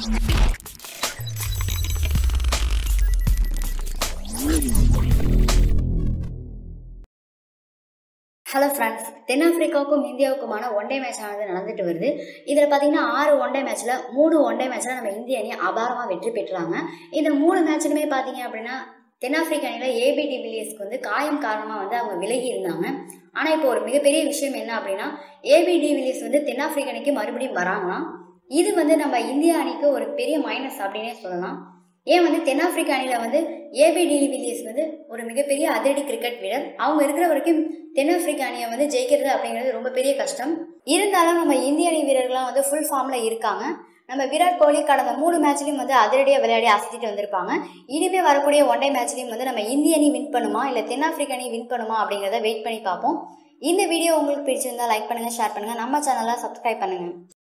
hello friends தென்னாப்பிரிக்காவுக்கும் இந்தியாவுக்குமான one day match ஆனது நடந்துட்டு வருது இதில் பார்த்தீங்கன்னா ஆறு ஒன் டே மேட்ச்சில் மூணு ஒன் டே மேட்ச்சில் நம்ம இந்திய அணி அபாரமாக வெற்றி பெற்றாங்க இந்த மூணு மேட்ச்லுமே பார்த்தீங்க அப்படின்னா தென்னாப்பிரிக்க அணியில் ஏபி டிவிலியர்ஸ்க்கு வந்து காயம் காரணமாக வந்து அவங்க விலகி இருந்தாங்க ஆனால் இப்போ ஒரு மிகப்பெரிய விஷயம் என்ன அப்படின்னா ஏபி டிவிலியர்ஸ் வந்து தென்னாப்பிரிக்க அணிக்கு மறுபடியும் வராங்களாம் இது வந்து நம்ம இந்திய அணிக்கு ஒரு பெரிய மைனஸ் அப்படின்னே சொல்லலாம் ஏன் வந்து தென்னாப்பிரிக்க அணியில் வந்து ஏபி டிவிலியர்ஸ் வந்து ஒரு மிகப்பெரிய அதிரடி கிரிக்கெட் வீரர் அவங்க இருக்கிற வரைக்கும் தென்னாப்பிரிக்க அணியை வந்து ஜெயிக்கிறது அப்படிங்கிறது ரொம்ப பெரிய கஷ்டம் இருந்தாலும் நம்ம இந்திய அணி வீரர்கள்லாம் வந்து ஃபுல் ஃபார்மில் இருக்காங்க நம்ம விராட் கோலி கடந்த மூணு மேட்ச்லையும் வந்து அதிரடியாக விளையாடி அசத்திட்டு வந்திருப்பாங்க இனிமே வரக்கூடிய ஒன் டே மேட்ச்லையும் வந்து நம்ம இந்திய அணி வின் பண்ணுமா இல்லை தென்னாப்பிரிக்க அணி வின் பண்ணுமா அப்படிங்கிறத வெயிட் பண்ணி பார்ப்போம் இந்த வீடியோ உங்களுக்கு பிடிச்சிருந்தா லைக் பண்ணுங்கள் ஷேர் பண்ணுங்கள் நம்ம சேனலை சப்ஸ்கிரைப் பண்ணுங்கள்